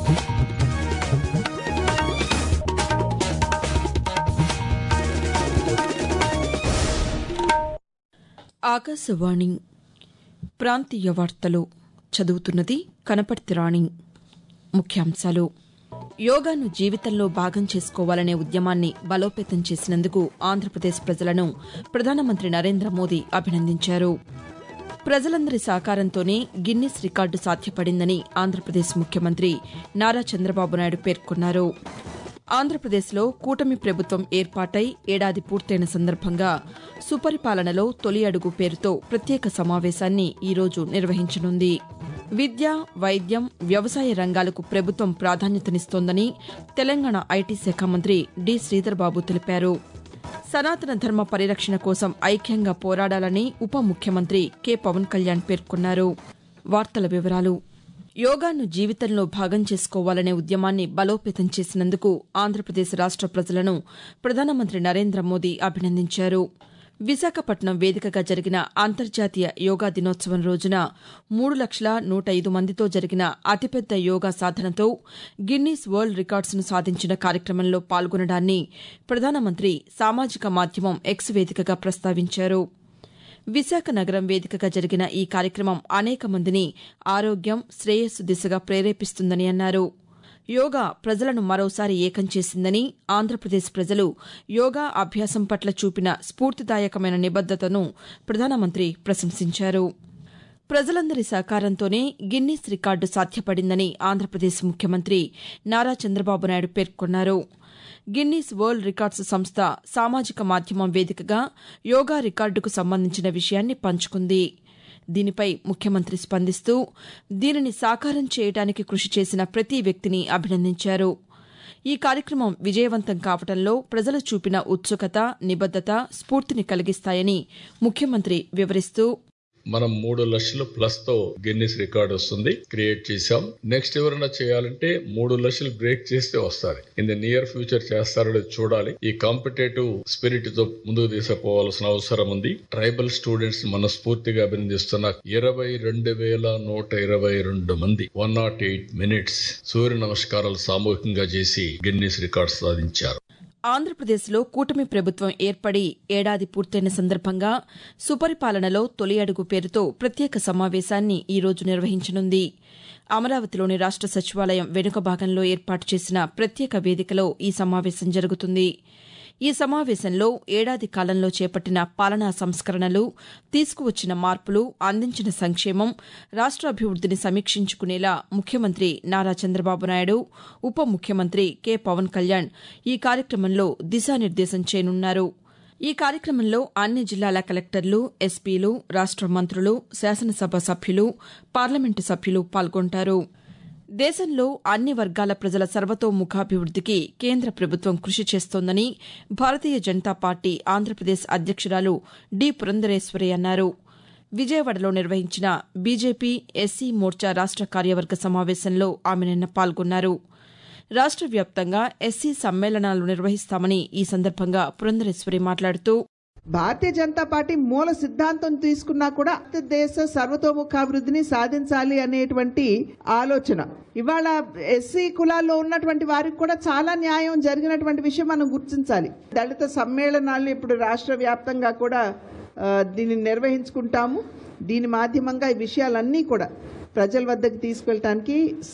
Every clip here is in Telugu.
ఆకాశవాణి ప్రాంతీయ వార్తలు చదువుతున్నది కనపర్తి రాణి ముఖ్యాంశాలు యోగాను జీవితంలో భాగం చేసుకోవాలనే ఉద్యమాన్ని బలోపేతం చేసినందుకు ఆంధ్రప్రదేశ్ ప్రజలను ప్రధానమంత్రి నరేంద్ర మోదీ అభినందించారు ప్రజలందరి సహకారంతోనే గిన్నిస్ రికార్డు సాధ్యపడిందని ఆంధ్రప్రదేశ్ ముఖ్యమంత్రి నారా చంద్రబాబు నాయుడు పేర్కొన్నారు ఆంధ్రప్రదేశ్లో కూటమి ప్రభుత్వం ఏర్పాటై ఏడాది పూర్తయిన సందర్భంగా సుపరిపాలనలో తొలి అడుగు పేరుతో ప్రత్యేక సమావేశాన్ని ఈరోజు నిర్వహించనుంది విద్య వైద్యం వ్యవసాయ రంగాలకు ప్రభుత్వం ప్రాధాన్యతనిస్తోందని తెలంగాణ ఐటీ శాఖ మంత్రి డి శ్రీధర్బాబు తెలిపారు సనాతన ధర్మ పరిరక్షణ కోసం ఐక్యంగా పోరాడాలని ఉప ముఖ్యమంత్రి కె పవన్ కళ్యాణ్ పేర్కొన్నారు వార్తల వివరాలు యోగాను జీవితంలో భాగం చేసుకోవాలనే ఉద్యమాన్ని బలోపేతం చేసినందుకు ఆంధ్రప్రదేశ్ రాష్ట ప్రజలను ప్రధానమంత్రి నరేంద్ర మోదీ అభినందించారు విశాఖపట్నం వేదికగా జరిగిన అంతర్జాతీయ యోగా దినోత్సవం రోజున మూడు లక్షల నూట ఐదు మందితో జరిగిన అతిపెద్ద యోగా సాధనతో గిన్నీస్ వరల్డ్ రికార్డ్స్ను సాధించిన కార్యక్రమంలో పాల్గొనడాన్ని ప్రధానమంత్రి సామాజిక మాధ్యమం ఎక్స్ వేదికగా ప్రస్తావించారు విశాఖ నగరం వేదికగా జరిగిన ఈ కార్యక్రమం అనేక మందిని ఆరోగ్యం శ్రేయస్సు దిశగా ప్రేరేపిస్తుందని అన్నారు యోగా ప్రజలను మరోసారి ఏకం చేసిందని ఆంధ్రప్రదేశ్ ప్రజలు యోగా అభ్యాసం పట్ల చూపిన స్ఫూర్తిదాయకమైన నిబద్దతను ప్రధానమంత్రి ప్రశంసించారు ప్రజలందరి సహకారంతోనే గిన్నీస్ రికార్డు సాధ్యపడిందని ఆంధ్రప్రదేశ్ ముఖ్యమంత్రి నారా చంద్రబాబు నాయుడు పేర్కొన్నారు గిన్నీస్ వరల్డ్ రికార్డ్స్ సంస్థ సామాజిక మాధ్యమం వేదికగా యోగా రికార్డుకు సంబంధించిన విషయాన్ని పంచుకుంది దీనిపై ముఖ్యమంత్రి స్పందిస్తూ దీనిని సాకారం చేయడానికి కృషి చేసిన ప్రతి వ్యక్తిని అభినందించారు ఈ కార్యక్రమం విజయవంతం కావడంలో ప్రజలు చూపిన ఉత్సుకత నిబద్దత స్ఫూర్తిని కలిగిస్తాయని ముఖ్యమంత్రి వివరిస్తూ మనం మూడు లక్షలు ప్లస్ తో గిన్నిస్ రికార్డ్ వస్తుంది క్రియేట్ చేశాం నెక్స్ట్ ఎవరైనా చేయాలంటే మూడు లక్షలు బ్రేక్ చేస్తే వస్తారు ఇన్ ద నియర్ ఫ్యూచర్ చేస్తారో చూడాలి ఈ కాంపిటేటివ్ స్పిరిట్ తో ముందుకు తీసుకుపోవాల్సిన అవసరం ఉంది ట్రైబల్ స్టూడెంట్స్ మనస్ఫూర్తిగా అభినందిస్తున్న ఇరవై రెండు వేల నూట ఇరవై రెండు మంది one nought eight minutes Surya నమస్కారాలు సామూహికంగా చేసి గిన్నిస్ రికార్డ్ సాధించారు ఆంధ్రప్రదేశ్లో కూటమి ప్రభుత్వం ఏర్పడి ఏడాది పూర్తయిన సందర్భంగా సుపరిపాలనలో తొలి అడుగు పేరుతో ప్రత్యేక సమావేశాన్ని ఈరోజు నిర్వహించనుంది అమరావతిలోని రాష్ట సచివాలయం వెనుక భాగంలో ఏర్పాటు చేసిన ప్రత్యేక వేదికలో ఈ సమావేశం జరుగుతుంది ఈ సమావేశంలో ఏడాది కాలంలో చేపట్టిన పాలనా సంస్కరణలు తీసుకువచ్చిన మార్పులు అందించిన సంక్షేమం రాష్ట్రాభివృద్దిని సమీక్షించుకునేలా ముఖ్యమంత్రి నారా చంద్రబాబు నాయుడు ఉప ముఖ్యమంత్రి కె పవన్ కళ్యాణ్ ఈ కార్యక్రమంలో దిశానిర్దేశం చేయనున్నారు ఈ కార్యక్రమంలో అన్ని జిల్లాల కలెక్టర్లు ఎస్పీలు రాష్ట మంత్రులు శాసనసభ సభ్యులు పార్లమెంటు సభ్యులు పాల్గొంటారు దేశంలో అన్ని వర్గాల ప్రజల సర్వతోముఖాభివృద్దికి కేంద్ర ప్రభుత్వం కృషి చేస్తోందని భారతీయ జనతా పార్టీ ఆంధ్రప్రదేశ్ అధ్యక్షురాలు డి పురంధరేశ్వరి అన్నారు విజయవాడలో నిర్వహించిన బీజేపీ ఎస్సీ మోర్చా రాష్ట కార్యవర్గ సమావేశంలో ఆమె నిన్న పాల్గొన్నారు రాష్ట వ్యాప్తంగా ఎస్సీ సమ్మేళనాలు నిర్వహిస్తామని ఈ సందర్భంగా పురంధరేశ్వరి మాట్లాడుతూ భారతీయ జనతా పార్టీ మూల సిద్ధాంతం తీసుకున్నా కూడా దేశ సర్వతోముఖాభివృద్ధిని సాధించాలి అనేటువంటి ఆలోచన ఇవాళ ఎస్సీ కులాల్లో ఉన్నటువంటి వారికి కూడా చాలా న్యాయం జరిగినటువంటి విషయం మనం గుర్తించాలి దళిత సమ్మేళనాలు ఇప్పుడు రాష్ట్ర వ్యాప్తంగా కూడా దీన్ని నిర్వహించుకుంటాము దీని మాధ్యమంగా ఈ విషయాలన్నీ కూడా ప్రజల వద్దకు తీసుకెళ్ళటానికి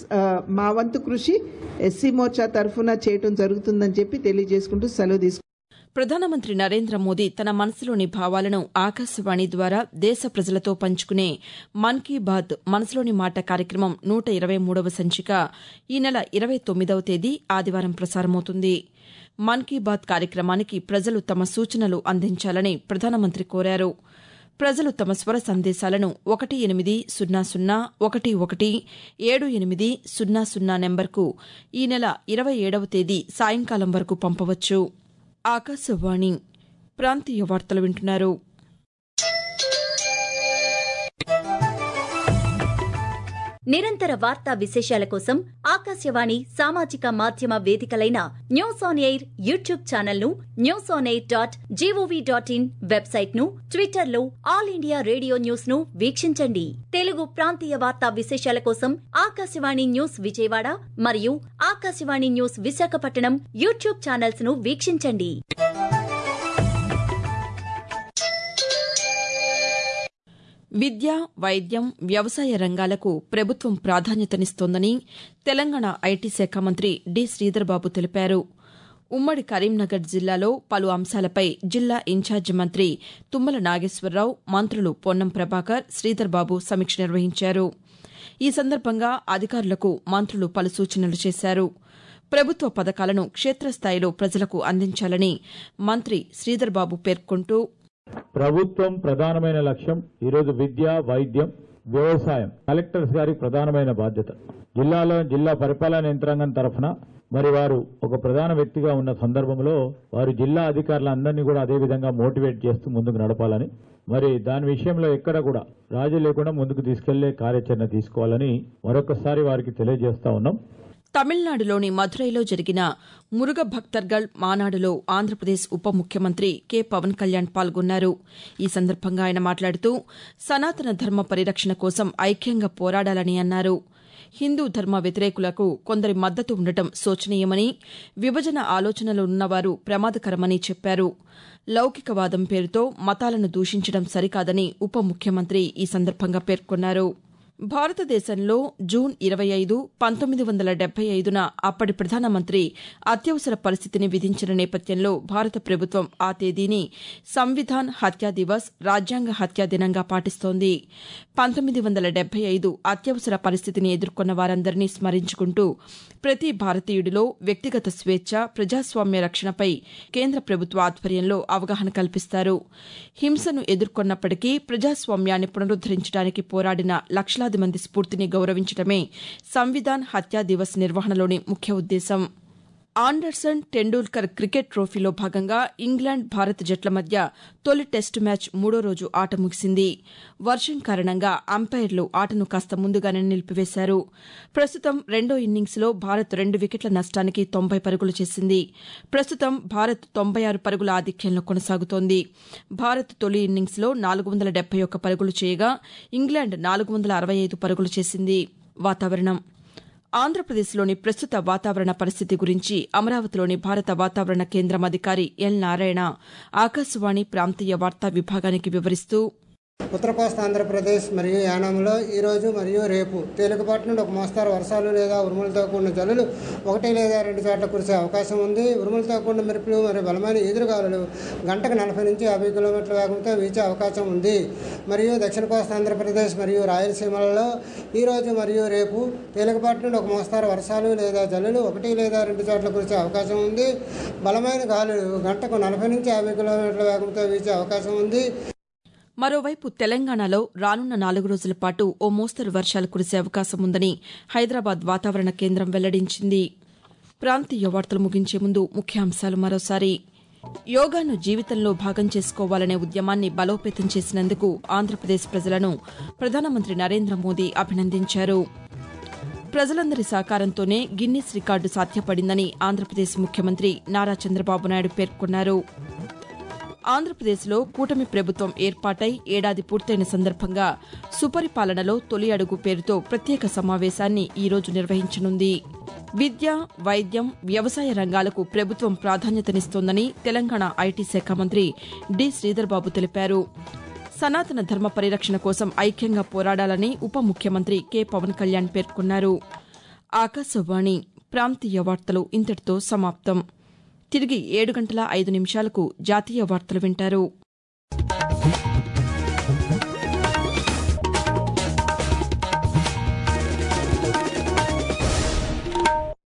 మా వంతు కృషి ఎస్సీ మోర్చా తరఫున చేయటం జరుగుతుందని చెప్పి తెలియజేసుకుంటూ సెలవు తీసుకు ప్రధానమంత్రి నరేంద్ర మోదీ తన మనసులోని భావాలను ఆకాశవాణి ద్వారా దేశ ప్రజలతో పంచుకునే మన్ కీ బాత్ మనసులోని మాట కార్యక్రమం నూట ఇరవై మూడవ సంచిక ఈ నెల ఇరవై తొమ్మిదవ తేదీ ఆదివారం ప్రసారమవుతుంది మన్ కీ బాత్ కార్యక్రమానికి ప్రజలు తమ సూచనలు అందించాలని ప్రధానమంత్రి కోరారు ప్రజలు తమ స్వర సందేశాలను ఒకటి ఎనిమిది సున్నా సున్నా ఒకటి ఒకటి ఏడు ఎనిమిది సున్నా సున్నా నెంబర్కు ఈ నెల ఇరవై ఏడవ తేదీ సాయంకాలం వరకు పంపవచ్చు ఆకాశవాణి ప్రాంతీయ వార్తలు వింటున్నారు నిరంతర వార్తా విశేషాల కోసం ఆకాశవాణి సామాజిక మాధ్యమ వేదికలైన news on air YouTube channel ను news on air dot GOV dot in website ను ట్విట్టర్ లో ఆల్ ఇండియా రేడియో న్యూస్ ను వీక్షించండి తెలుగు ప్రాంతీయ వార్తా విశేషాల కోసం ఆకాశవాణి న్యూస్ విజయవాడ మరియు Akashvani news Visakhapatnam YouTube channels ను వీక్షించండి విద్య వైద్యం వ్యవసాయ రంగాలకు ప్రభుత్వం ప్రాధాన్యతనిస్తోందని తెలంగాణ ఐటీ శాఖ మంత్రి డి శ్రీధర్బాబు తెలిపారు ఉమ్మడి కరీంనగర్ జిల్లాలో పలు అంశాలపై జిల్లా ఇన్ఛార్జి మంత్రి తుమ్మల నాగేశ్వరరావు మంత్రులు పొన్నం ప్రభాకర్ శ్రీధర్బాబు సమీక్ష నిర్వహించారు ఈ సందర్భంగా అధికారులకు మంత్రులు పలు సూచనలు చేశారు ప్రభుత్వ పథకాలను క్షేత్రస్థాయిలో ప్రజలకు అందించాలని మంత్రి శ్రీధర్బాబు పేర్కొంటూ ప్రభుత్వం ప్రధానమైన లక్ష్యం ఈరోజు విద్య వైద్యం వ్యవసాయం కలెక్టర్స్ గారి ప్రధానమైన బాధ్యత జిల్లాలో జిల్లా పరిపాలన యంత్రాంగం తరఫున మరి వారు ఒక ప్రధాన వ్యక్తిగా ఉన్న సందర్భంలో వారు జిల్లా అధికారులందరినీ కూడా అదే విధంగా మోటివేట్ చేస్తూ ముందుకు నడపాలని మరి దాని విషయంలో ఎక్కడ కూడా రాజీ లేకుండా ముందుకు తీసుకెళ్లే కార్యాచరణ తీసుకోవాలని మరొకసారి వారికి తెలియజేస్తా ఉన్నాం తమిళనాడులోని మధురైలో జరిగిన మురుగ భక్తర్గల్ మానాడులో ఆంధ్రప్రదేశ్ ఉప ముఖ్యమంత్రి కె పవన్ కళ్యాణ్ పాల్గొన్నారు ఈ సందర్భంగా ఆయన మాట్లాడుతూ సనాతన ధర్మ పరిరక్షణ కోసం ఐక్యంగా పోరాడాలని అన్నారు హిందూ ధర్మ వ్యతిరేకులకు కొందరి మద్దతు ఉండటం శోచనీయమని విభజన ఆలోచనలు ఉన్నవారు ప్రమాదకరమని చెప్పారు లౌకికవాదం పేరుతో మతాలను దూషించడం సరికాదని ఉప ముఖ్యమంత్రి ఈ సందర్భంగా పేర్కొన్నారు భారతదేశంలో జూన్ ఇరవై ఐదు పంతొమ్మిది వందల డెబ్బై ఐదున అప్పటి ప్రధానమంత్రి అత్యవసర పరిస్థితిని విధించిన నేపథ్యంలో భారత ప్రభుత్వం ఆ తేదీని సంవిధాన్ హత్యా దివస్ రాజ్యాంగ హత్యా దినంగా పాటిస్తోంది పంతొమ్మిది వందల డెబ్బై ఐదు అత్యవసర పరిస్థితిని ఎదుర్కొన్న వారందరినీ స్మరించుకుంటూ ప్రతి భారతీయుడిలో వ్యక్తిగత స్వేచ్ఛ ప్రజాస్వామ్య రక్షణపై కేంద్ర ప్రభుత్వ ఆధ్వర్యంలో అవగాహన కల్పిస్తారు హింసను ఎదుర్కొన్నప్పటికీ ప్రజాస్వామ్యాన్ని పునరుద్దరించడానికి పోరాడిన లక్షలాది మంది స్ఫూర్తిని గౌరవించడమే సంవిధాన్ హత్యా దివస్ నిర్వహణలోని ముఖ్య ఉద్దేశం ఆండర్సన్ టెండూల్కర్ క్రికెట్ ట్రోఫీలో భాగంగా ఇంగ్లాండ్ భారత్ జట్ల మధ్య తొలి టెస్టు మ్యాచ్ మూడో రోజు ఆట ముగిసింది వర్షం కారణంగా అంపైర్లు ఆటను కాస్త ముందుగానే నిలిపివేశారు ప్రస్తుతం రెండో ఇన్నింగ్స్లో భారత్ రెండు వికెట్ల నష్టానికి తొంభై పరుగులు చేసింది ప్రస్తుతం భారత్ తొంభై ఆరు పరుగుల ఆధిక్యంలో కొనసాగుతోంది భారత్ తొలి ఇన్నింగ్స్లో నాలుగు వందల డెబ్బై ఒక్క పరుగులు చేయగా ఇంగ్లాండ్ నాలుగు వందల అరవై ఐదు పరుగులు చేసింది వాతావరణం ఆంధ్రప్రదేశ్లోని ప్రస్తుత వాతావరణ పరిస్థితి గురించి అమరావతిలోని భారత వాతావరణ కేంద్రం అధికారి ఎల్ నారాయణ ఆకాశవాణి ప్రాంతీయ వార్తా విభాగానికి వివరిస్తూ ఉత్తర కోస్తా ఆంధ్రప్రదేశ్ మరియు యానాంలో ఈరోజు మరియు రేపు తేలికపాటి నుండి ఒక మోస్తారు వర్షాలు లేదా ఉరుములతో కూడిన జల్లులు ఒకటి లేదా రెండు చోట్ల కురిసే అవకాశం ఉంది ఉరుములతో కూడిన మెరుపులు మరియు బలమైన ఈదురుగాలులు గంటకు నలభై నుంచి యాభై కిలోమీటర్ల వేగంతో వీచే అవకాశం ఉంది మరియు దక్షిణ కోస్తా ఆంధ్రప్రదేశ్ మరియు రాయలసీమలలో ఈరోజు మరియు రేపు తేలికపాటి నుండి ఒక మోస్తారు వర్షాలు లేదా జల్లులు ఒకటి లేదా రెండు చోట్ల కురిసే అవకాశం ఉంది బలమైన గాలులు గంటకు నలభై నుంచి యాభై కిలోమీటర్ల వేగంతో వీచే అవకాశం ఉంది మరోవైపు తెలంగాణలో రానున్న నాలుగు రోజుల పాటు ఓ మోస్తరు వర్షాలు కురిసే అవకాశం ఉందని హైదరాబాద్ వాతావరణ కేంద్రం వెల్లడించింది ప్రాంతీయ వార్తలు ముగించే ముందు ముఖ్యాంశాలు మరోసారి యోగాను జీవితంలో భాగం చేసుకోవాలనే ఉద్యమాన్ని బలోపేతం చేసినందుకు ఆంధ్రప్రదేశ్ ప్రజలను ప్రధానమంత్రి నరేంద్ర మోదీ అభినందించారు ప్రజలందరి సహకారంతోనే గిన్నిస్ రికార్డు సాధ్యపడిందని ఆంధ్రప్రదేశ్ ముఖ్యమంత్రి నారా చంద్రబాబు నాయుడు పేర్కొన్నారు ఆంధ్రప్రదేశ్లో కూటమి ప్రభుత్వం ఏర్పాటై ఏడాది పూర్తయిన సందర్భంగా సుపరిపాలనలో తొలి అడుగు పేరుతో ప్రత్యేక సమావేశాన్ని ఈరోజు నిర్వహించనుంది విద్య వైద్యం వ్యవసాయ రంగాలకు ప్రభుత్వం ప్రాధాన్యతనిస్తోందని తెలంగాణ ఐటీ శాఖ మంత్రి డి శ్రీధర్బాబు తెలిపారు సనాతన ధర్మ పరిరక్షణ కోసం ఐక్యంగా పోరాడాలని ఉప ముఖ్యమంత్రి కె పవన్ కళ్యాణ్ పేర్కొన్నారు ఆకాశవాణి ప్రాంతీయ వార్తలు ఇంతటితో సమాప్తం తిరిగి ఏడు గంటల ఐదు నిమిషాలకు జాతీయ వార్తలు వింటారు